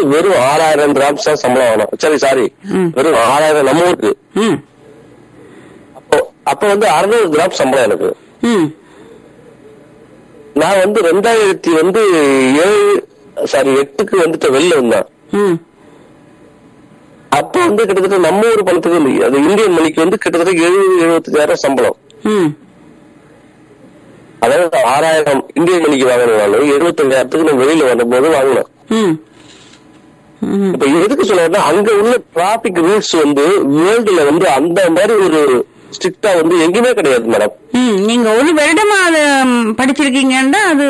வெறும் ஆறாயிரம் கிராம்ஸ் தான் சம்பளம் ஆகணும் சரி சாரி ம். வெறும் ஆறாயிரம் நம்ம ஊருக்கு ம் அப்போ அப்ப வந்து அறுநூறு கிராம் சம்பளம் எனக்கு ம் நான் வந்து ரெண்டாயிரத்தி வந்து ஏழு சாரி எட்டுக்கு வந்துட்டு வெளில வந்தேன் ம் அப்ப வந்து கிட்டத்தட்ட நம்ம ஊர் பணத்துக்கு இல்லை. அது இந்தியன் மணிக்கு வந்து கிட்டத்தட்ட எழுபது எழுபத்தஞ்சாயிரம் சம்பளம் ம் அதாவது ஆறாயிரம் இந்தியன் மணிக்கு வாங்கினாலும் எழுபத்தஞ்சாயிரத்துக்கு நான் வெளியில வரும்போது வாங்கினேன் ம் ம் இப்ப எதுக்கு சொல்றேன்னா அங்க உள்ள டிராபிக் ரூல்ஸ் வந்து வேர்ல்டுல வந்து அந்த மாதிரி ஒரு ஸ்ட்ரிக்டா வந்து எங்கேயுமே கிடையாது மேடம் ம் நீங்க ஒரு வருடமா அது ம், படிச்சிருக்கீங்கன்னா அது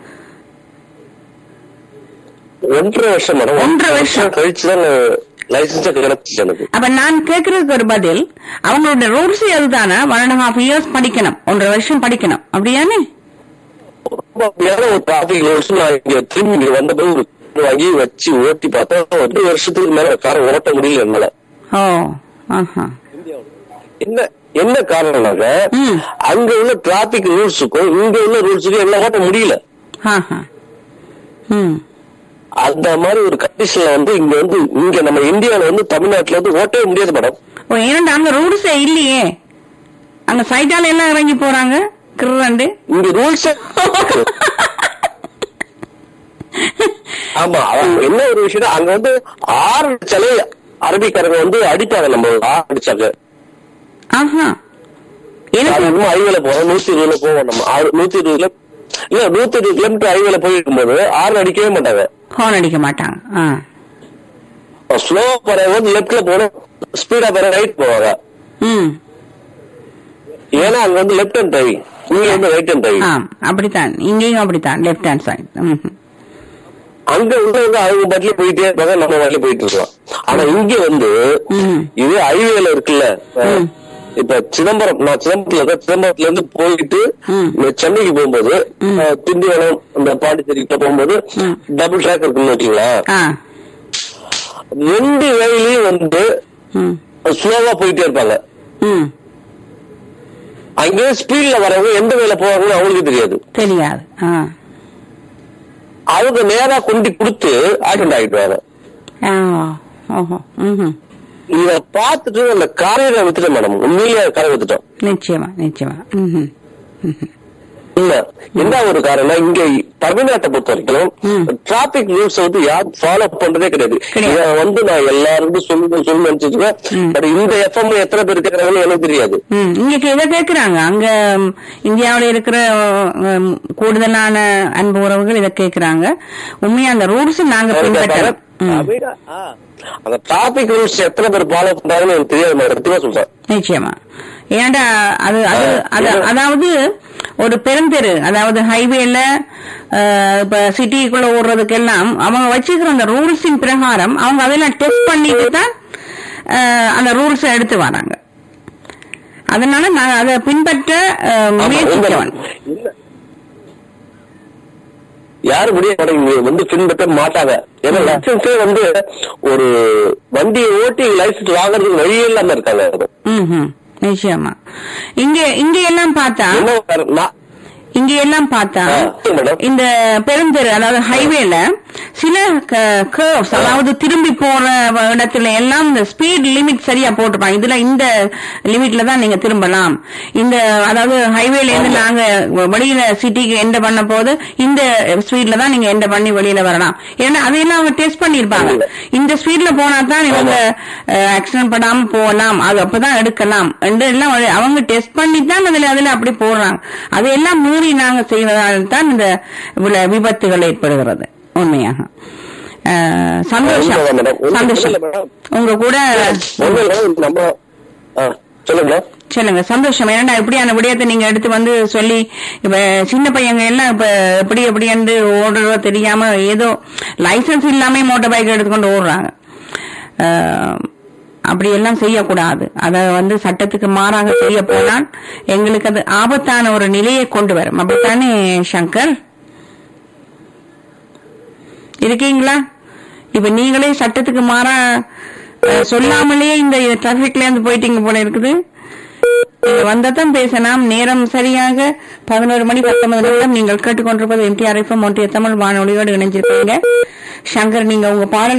ஒன்றரை வருஷம் மேடம் ஒன்றரை வருஷம். கழிச்சு தான் லைசன்ஸே கிடைச்சிச்சு எனக்கு அப்ப நான் கேக்குறதுக்கு ஒரு பதில் அவங்களோட ரூல்ஸ் அதுதானே ஒன் அண்ட் ஹாஃப் இயர்ஸ் படிக்கணும் ஒன்றரை வருஷம் படிக்கணும் அப்படியானே ரொம்ப அப்படியான ஒரு டிராபிக் ரூல்ஸ் நான் இங்க திரும்பி இங்க வந்தபோது ஒரு car வாங்கி வச்சு ஓட்டி பார்த்தா ஒரு வருஷத்துக்கு மேல காரை ஓட்ட முடியல என்னால ஓ ஆஹா என்ன என்ன காரணம்னாக்க ம். அங்க உள்ள டிராபிக் ரூல்ஸுக்கும் இங்க உள்ள ரூல்ஸுக்கும் என்ன ஓட்ட முடியல ஆஹா ம் அந்த மாதிரி ஒரு கண்டிஷன்ல வந்து இங்க வந்து இங்க நம்ம இந்தியால வந்து தமிழ்நாட்டுல வந்து ஓட்டவே முடியாது மேடம் ஓ ஏன்னா அங்க ரூல்ஸே இல்லையே அங்க சைட்டால எல்லாம் இறங்கி போறாங்க கிருண்டு இங்க ரூல்ஸ் ஆமா அவங்க என்ன ஒரு விஷயம் அங்க வந்து ஆறு அடிச்சாலே அரபிக்காரங்க வந்து அடிப்பாங்க நம்ம ஆறு அடிச்சாங்க ஆஹா எனக்கு சாதாரணமா ஹைவேல போறோம் நூத்தி இருபதுல போவோம் நம்ம ஆறு- நூத்தி இருபதுல இல்ல நூத்தி இருபது கிலோமீட்டர் ஹைவேல போயிருக்கும் போது ஆறு அடிக்கவே மாட்டாங்க ஹோன் அடிக்க மாட்டாங்க ஆ ஸ்லோ போறவங்க வந்து லெப்ட்ல போகணும் ஸ்பீடா போற ரைட் போவாங்க ம் ஏன்னா அங்க வந்து லெப்ட் ஹேண்ட் டிரைவிங் இங்க வந்து ரைட் ஹேண்ட் டிரைவிங் ஆம் அப்படித்தான் இங்கேயும் அப்படித்தான் லெஃப்ட் ஹேண்ட் சைடு ம் அங்க உள்ளவங்க அவங்க பாட்டிலே போயிட்டே இருப்பாங்க நம்ம பாட்டிலே போயிட்டு இருக்கோம் ஆனா இங்க வந்து ம். இது ஹைவேல இருக்குல்ல ம். இப்ப சிதம்பரம் நான் சிதம்பரத்துல இருக்கேன் சிதம்பரத்துல இருந்து போயிட்டு ம். இந்த சென்னைக்கு போகும்போது ம். அஹ், திண்டிவனம் இந்த பாண்டிச்சேரிக்கு போகும்போது ம். டபுள் ட்ராக் இருக்குன்னு வச்சுங்களா ஆ ரெண்டு வழியிலயும் வந்து ம் ஸ்லோவா போயிட்டே இருப்பாங்க ம் அங்கேயே ஸ்பீட்ல வரவங்க எந்த வேலை போவாங்கன்னு அவங்களுக்கு தெரியாது தெரியாது ஆ அவங்க நேரா கொண்டு கொடுத்து ஆக்சிடென்ட் ஆகிடுவாங்க ஆ ஓஹோ ம் இத பார்த்துட்டு அந்த காரையில வித்துட்டேன் மேடம் உண்மையிலேயே காரை வித்துட்டோம் நிச்சயமா நிச்சயமா ம் இல்ல என்ன ஒரு காரணம் இங்க தமிழ்நாட்டை பொறுத்த வரைக்கும் ம். டிராபிக் ரூல்ஸ் வந்து யாரும் ஃபாலோ பண்றதே கிடையாது கிடையாது. இத வந்து நான் எல்லாருக்கும் சொல்லணும் சொல்லணும்னு நினைச்சிருக்கேன் ம். பட் இந்த எஃப்எம் எத்தனை பேர் இருக்கிறாங்கன்னு எனக்கு தெரியாது ம் இங்க இதை கேக்குறாங்க அங்க ம், இந்தியாவுல இருக்கிற ம், கூடுதலான அன்பு உறவுகள் இதை கேக்குறாங்க உண்மையா அந்த ரூல்ஸ் நாங்க பின்பற்றோம் ம், அந்த டிராபிக் ரூல்ஸ் எத்தனை பேர் ஃபாலோ பண்றாங்கன்னு எனக்கு தெரியாது மேடம் சத்தியமா சொல்றேன் நிச்சயமா ஏன்டா அது அது அது- அதாவது ஒரு பெருந்தெரு அதாவது ஹைவேல இப்ப சிட்டிக்குள்ள ஓடுறதுக்கு எல்லாம் அவங்க வச்சிருக்கிற அந்த ரூல்ஸின் பிரகாரம் அவங்க அதெல்லாம் டெஸ்ட் பண்ணிட்டு தான் அஹ், அந்த ரூல்ஸ் எடுத்து வராங்க அதனால நான் அதை பின்பற்ற அஹ், ஆமா, முயற்சிக்கவன் உண்மைதான். இல்ல. யாரும் முடிய மாட்டேங்க வந்து பின்பற்ற மாட்டாங்க ஏன்னா லைசன்ஸே வந்து ஒரு வண்டியை ஓட்டி லைசன்ஸ் வாங்குறதுக்கு வழியே இல்லாம இருக்காங்க ம்ஹும். நிச்சயமா இங்க இங்க எல்லாம் பார்த்தா என்ன காரணம்? நான் இங்க எல்லாம் பார்த்தா ஆ, சரி மேடம். இந்த பெருந்தெரு அதாவது ஹைவேல சில கர்வ்ஸ் அதாவது திரும்பி போற இடத்துல எல்லாம் இந்த ஸ்பீட் லிமிட் சரியா போட்டிருப்பாங்க இதுல இந்த லிமிட்ல தான் நீங்க திரும்பலாம் இந்த அதாவது ஹைவேல இருந்து நாங்க வெளியில சிட்டிக்கு என்ட பண்ண போது இந்த ஸ்பீட்ல தான் நீங்க என்ட பண்ணி வெளியில வரலாம் ஏன்னா அதையெல்லாம் அவங்க டெஸ்ட் பண்ணிருப்பாங்க இந்த ஸ்பீட்ல போனா தான் இவங்க ஆக்சிடென்ட் படாம போகலாம் அது அப்பதான் எடுக்கலாம் என்று எல்லாம் அவங்க- அவங்க டெஸ்ட் பண்ணி தான் அதுல அதுல அப்படி போடுறாங்க அதையெல்லாம் மீறி நாங்க செய்வதால் தான் இந்த இவ்வளவு விபத்துகள் ஏற்படுகிறது உண்மையாக அஹ், சந்தோஷம் உண்மைதான் மேடம். உண்மை- சந்தோஷம் உண்மையில மேடம். உங்க கூட ஒண்ணும் இல்ல, நம்ம ஆ, சொல்லுங்க சொல்லுங்க சந்தோஷம் ஏன்னா இப்படியான விடயத்தை நீங்க எடுத்து வந்து சொல்லி இப்ப சின்ன பையங்க எல்லாம் இப்ப எப்படி எப்படி என்று ஓடுறதோ தெரியாம ஏதோ லைசன்ஸ் இல்லாம மோட்டார் பைக் எடுத்துக்கொண்டு ஓடுறாங்க அஹ், அப்படி எல்லாம் செய்யக்கூடாது அத வந்து சட்டத்துக்கு மாறாக செய்ய போனால் எங்களுக்கு அது ஆபத்தான ஒரு நிலையை கொண்டு வரும் அப்படித்தானே சங்கர் இருக்கீங்களா இப்ப நீங்களே சட்டத்துக்கு மாறா அஹ், சொல்லாமலே இந்த டிராபிக்ல இருந்து போயிட்டீங்க போல இருக்குது நீங்க வந்ததான் பேசலாம் நேரம் சரியாக பதினோரு மணி பத்தொன்பது நிமிடம் நீங்கள் கேட்டுக்கொண்டிருப்பது எம்டிஆர் எஃப்எம் ஒன்றிய தமிழ் வானொலியோடு இணைஞ்சிருக்கீங்க சங்கர் நீங்க உங்க பாடல்